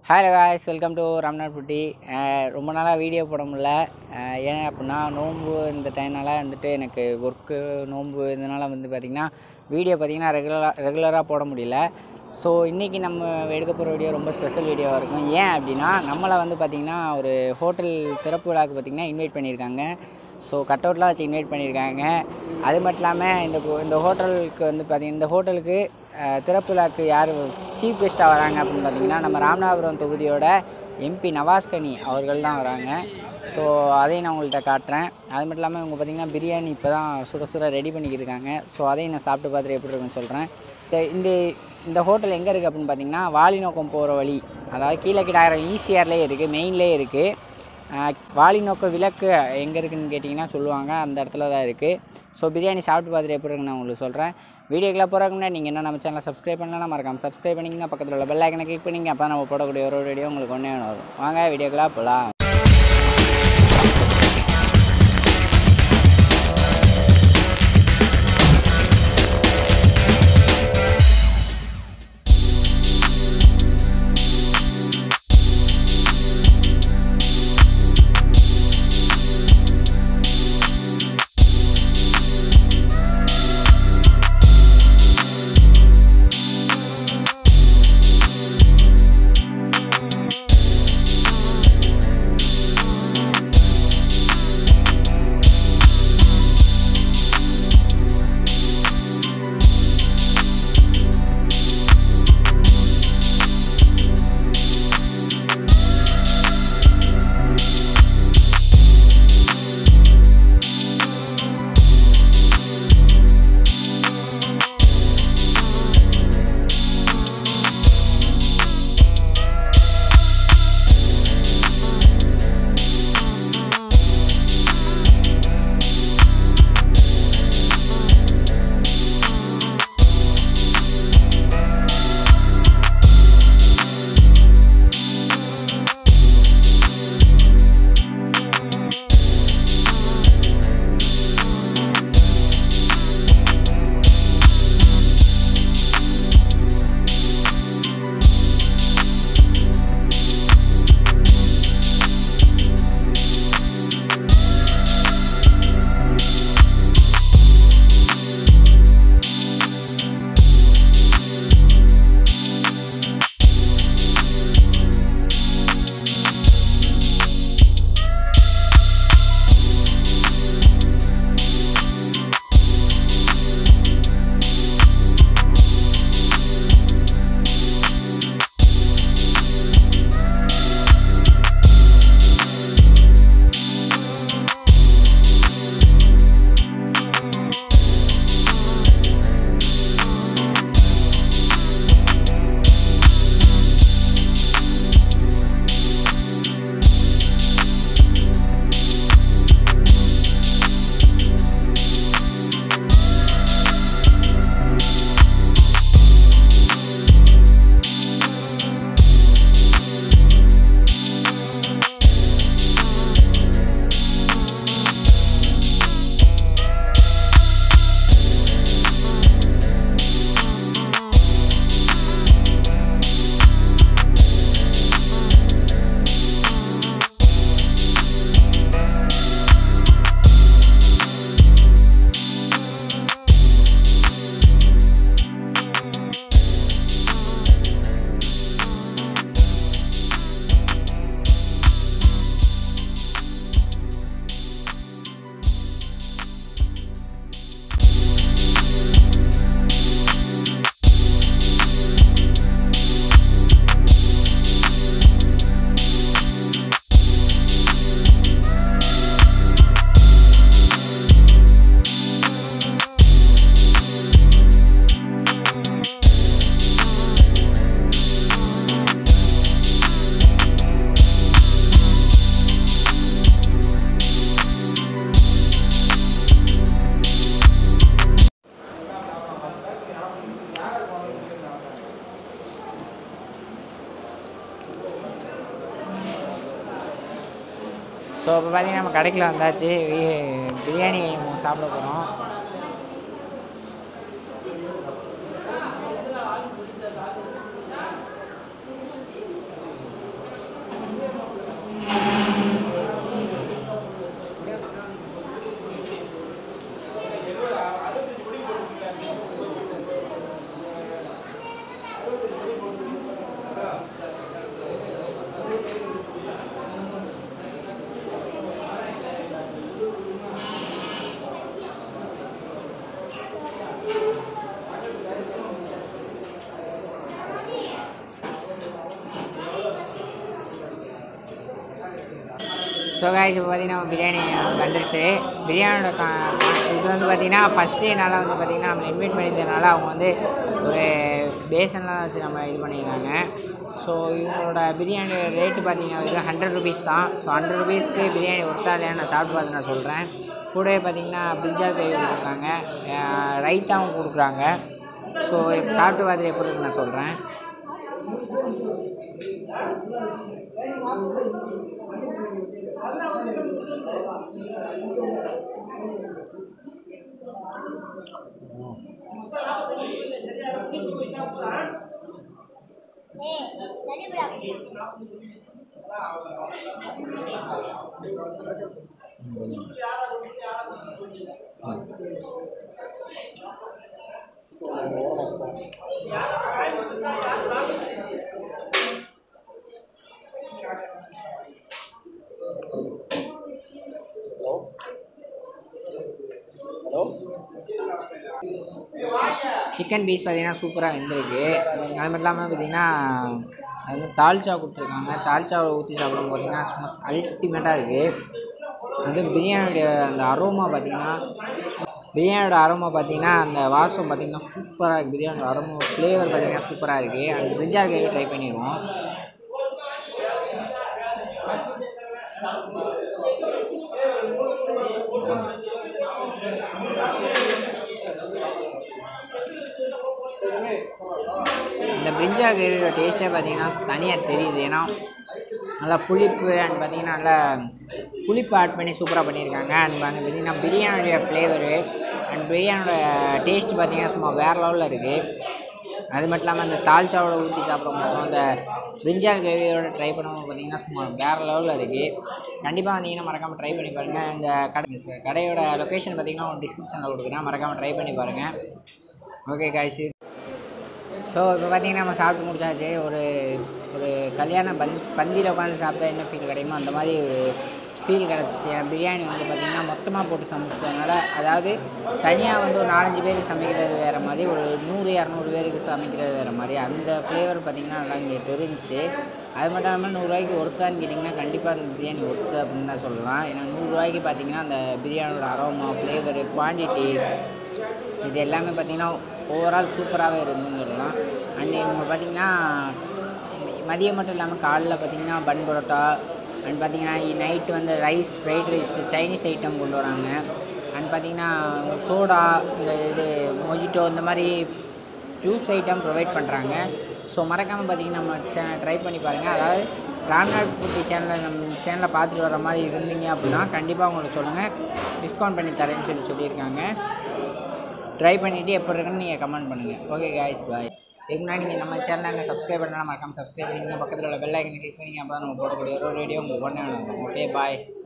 hi guys welcome to Ramnath foodie ரொம்ப நாளாக video போட முடியல அஹ் ஏன் அப்படின்னா நோன்பு இந்த டைம்னால வந்துட்டு எனக்கு ஒர்க்கு நோன்பு இதனால் வந்து பார்த்திங்கன்னா வீடியோ பார்த்திங்கன்னா ரெகுலராக ரெகுலராக போட முடியல ஸோ இன்றைக்கி நம்ம எடுக்க போகிற வீடியோ ரொம்ப ஸ்பெஷல் வீடியோவாக இருக்கும் ஏன் அப்படின்னா நம்மளை வந்து பார்த்திங்கன்னா ஒரு ஹோட்டல் திறப்பு விழாவுக்கு பார்த்திங்கன்னா இன்வைட் பண்ணியிருக்காங்க ஸோ கட் அவுட்லாம் வச்சு இன்வைட் பண்ணியிருக்காங்க அது மட்டும் இல்லாமல் இந்த ஹோ- இந்த ஹோட்டலுக்கு வந்து பார்த்திங்கன்னா இந்த ஹோட்டலுக்கு அஹ், திறப்பு விழாக்கு யார் சீஃப் கெஸ்ட்டாக வராங்க அப்படின்னு பார்த்தீங்கன்னா நம்ம ராமநாதபுரம் தொகுதியோட எம்பி நவாஸ்கனி அவர்கள் தான் வராங்க ஸோ அதையும் நான் உங்கள்கிட்ட காட்டுறேன் அது மட்டும் இல்லாமல் இவங்க பார்த்திங்கன்னா பிரியாணி இப்போ தான் சுட சுட ரெடி பண்ணிக்கிட்டு இருக்காங்க ஸோ அதையும் நான் சாப்பிட்டு பார்த்துட்டு எப்படி இருக்குன்னு சொல்கிறேன் இந்த இந்த ஹோட்டல் எங்கே இருக்குது அப்படின்னு பார்த்தீங்கன்னா வாலிநோக்கம் போகிற வழி அதாவது கீழே கிடாயிரம் ஈசிஆர்லேயே இருக்குது மெயின்லேயே இருக்குது ஆஹ் வாலி நோக்க விளக்கு எங்கே இருக்குன்னு கேட்டிங்கன்னா சொல்லுவாங்க அந்த இடத்துல தான் இருக்குது ஸோ பிரியாணி சாப்பிட்டு பார்த்துட்டு எப்படி இருக்குன்னு நான் உங்களுக்கு சொல்கிறேன் வீடியோக்குள்ள போகிறதுக்கு முன்னாடி நீங்கள் என்ன நம்ம சேனலை சப்ஸ்கிரைப் பண்ணலாம் மறக்காம சப்ஸ்கிரைப் பண்ணிங்க பக்கத்தில் உள்ள பெல் ஐக்கனை கிளிக் பண்ணிங்க அப்போ நம்ம போடக்கூடிய ஒரு வீடியோ உங்களுக்கு ஒன்றே ஒன்று வரும் வாங்க வீடியோக்குள்ளே போகலாம் ஸோ இப்போ பார்த்தீங்கன்னா நம்ம கடைக்குள்ள வந்தாச்சு வி- பிரியாணி சாப்பிட போகிறோம் ஸோ காய்ஸ் இப்போ பார்த்தீங்கன்னா பிரியாணி வந்துருச்சு பிரியாணியோட கா இது வந்து பார்த்தீங்கன்னா ஃபஸ்ட் டேனால வந்து பார்த்தீங்கன்னா நம்ம இன்வைட் பண்ணியிருந்ததுனால அவங்க வந்து ஒரு பேசன்லாம் வச்சு நம்ம இது பண்ணியிருந்தாங்க ஸோ இவங்களோட பிரியாணி ரேட்டு பார்த்தீங்கன்னா வந்து ஹண்ட்ரட் ருபீஸ் தான் ஸோ ஹண்ட்ரட் ருபீஸ்க்கு பிரியாணி ஒர்த்தா இல்லையா நான் சாப்பிட்டு பார்த்து நான் சொல்கிறேன் கூடவே பார்த்தீங்கன்னா பிரிஞ்சால் கிரேவி கொடுக்குறாங்க ரைத்தாவும் கொடுக்குறாங்க ஸோ இப்போ சாப்பிட்டு பார்த்துட்டு எப்படி இருக்குன்னு நான் சொல்கிறேன் சிக்கன் பீஸ் பார்த்தீங்கன்னா சூப்பராக வெந்திருக்கு அது மட்டும் இல்லாமல் பார்த்தீங்கன்னா அது வந்து தால்ச்சா கொடுத்துருக்காங்க தால்ச்சாவை ஊற்றி சாப்பிடும் பார்த்தீங்கன்னா சும்மா அல்டிமேட்டாக இருக்குது அது பிரியாணியோட அந்த அரோமா பார்த்தீங்கன்னா பிரியாணியோட அரோமா பார்த்தீங்கன்னா அந்த வாசம் பார்த்தீங்கன்னா சூப்பராக இருக்குது பிரியாணியோட அரோமா ஃப்ளேவர் பார்த்தீங்கன்னா சூப்பராக இருக்குது அந்த பிரிஞ்சால் கிரேவி ட்ரை பண்ணிடுவோம் இந்த பிரிஞ்சால் கிரேவியோட டேஸ்ட்டே பார்த்தீங்கன்னா தனியாக தெரியுது ஏன்னா நல்லா புளிப்பு அண்ட் பார்த்தீங்கன்னா நல்லா புளிப்பு ஆட் பண்ணி சூப்பராக பண்ணியிருக்காங்க அண்ட் வந்து பார்த்தீங்கன்னா பிரியாணியோட ஃப்ளேவரு அண்ட் பிரியாணியோட டேஸ்ட் பார்த்தீங்கன்னா சும்மா வேறு லெவலில் இருக்குது அது மட்டும் இல்லாமல் அந்த தால்ச்சாவோட ஊற்றி சாப்பிடும் போதும் அந்த பிரிஞ்சால் கிரேவியோட ட்ரை பண்ணும்போது பார்த்தீங்கன்னா சும்மா வேறு லெவலில் இருக்குது கண்டிப்பாக வந்தீங்கன்னா மறக்காமல் ட்ரை பண்ணி பாருங்கள் இந்த கடை கடையோட லொக்கேஷன் பார்த்தீங்கன்னா உங்களுக்கு டிஸ்கிரிப்ஷனில் கொடுக்குறேன் மறக்காமல் ட்ரை பண்ணி பாருங்கள் ஓகே காய்ஸ் ஸோ இப்போ பார்த்தீங்கன்னா நம்ம சாப்பிட்டு முடிச்சாச்சு ஒரு ஒரு கல்யாண பந் பந்தியில் உட்காந்து சாப்பிட்டா என்ன ஃபீல் கிடைக்குமோ அந்த மாதிரி ஒரு ஃபீல் கிடச்சிச்சு ஏன்னா பிரியாணி வந்து பார்த்திங்கன்னா மொத்தமாக போட்டு சமைச்சதுனால அதாவது தனியாக வந்து ஒரு நாலஞ்சு பேருக்கு சமைக்கிறது வேறு மாதிரி ஒரு நூறு இரநூறு பேருக்கு சமைக்கிறது வேறு மாதிரி அந்த ஃப்ளேவர் பார்த்திங்கன்னா நல்லா இங்கே தெரிஞ்சிச்சு அது மட்டும் இல்லாமல் நூறுரூவாய்க்கு ஒருத்தான்னு கேட்டிங்கன்னா கண்டிப்பாக அந்த பிரியாணி ஒருத்து அப்படின்னு தான் சொல்லலாம் ஏன்னா நூறுரூவாய்க்கு பார்த்திங்கன்னா அந்த பிரியாணியோட அரோமா ஃப்ளேவரு குவான்டிட்டி இது எல்லாமே பார்த்திங்கன்னா ஓவரால் சூப்பராகவே இருந்துன்னு சொல்லலாம் அண்ட் இவங்க பார்த்திங்கன்னா மதியம் மட்டும் இல்லாமல் காலைல பார்த்திங்கன்னா பன் பரோட்டா அண்ட் பார்த்திங்கன்னா நைட்டு வந்து rice fried rice Chinese item கொண்டு வராங்க அண்ட் பார்த்திங்கன்னா சோடா இந்த இது மொஜிட்டோ இந்த மாதிரி ஜூஸ் ஐட்டம் ப்ரொவைட் பண்ணுறாங்க ஸோ மறக்காமல் பார்த்தீங்கன்னா நம்ம சேனல் ட்ரை பண்ணி பாருங்கள் அதாவது ராம்நாட் ஃபுட்டி சேனலில் நம்ம சேனலை பார்த்துட்டு வர மாதிரி இருந்தீங்க அப்படின்னா கண்டிப்பாக உங்களுக்கு சொல்லுங்கள் டிஸ்கவுண்ட் பண்ணி தரேன்னு சொல்லி சொல்லியிருக்காங்க ட்ரை பண்ணிவிட்டு எப்படி இருக்குன்னு நீங்கள் கமெண்ட் பண்ணுங்கள் ஓகே காய்ஸ் பாய் இதுக்கு முன்னாடி நீங்கள் நம்ம சேனலை சப்ஸ்கிரைப் பண்ணலாம் மறக்காமல் சப்ஸ்கிரைப் பண்ணிங்க பக்கத்தில் உள்ள பெல் ஐக்கனை கிளிக் பண்ணிங்க அப்போ தான் நம்ம போடக்கூடிய ஒரு வீடியோ உங்களுக்கு உடனே ஓகே பாய்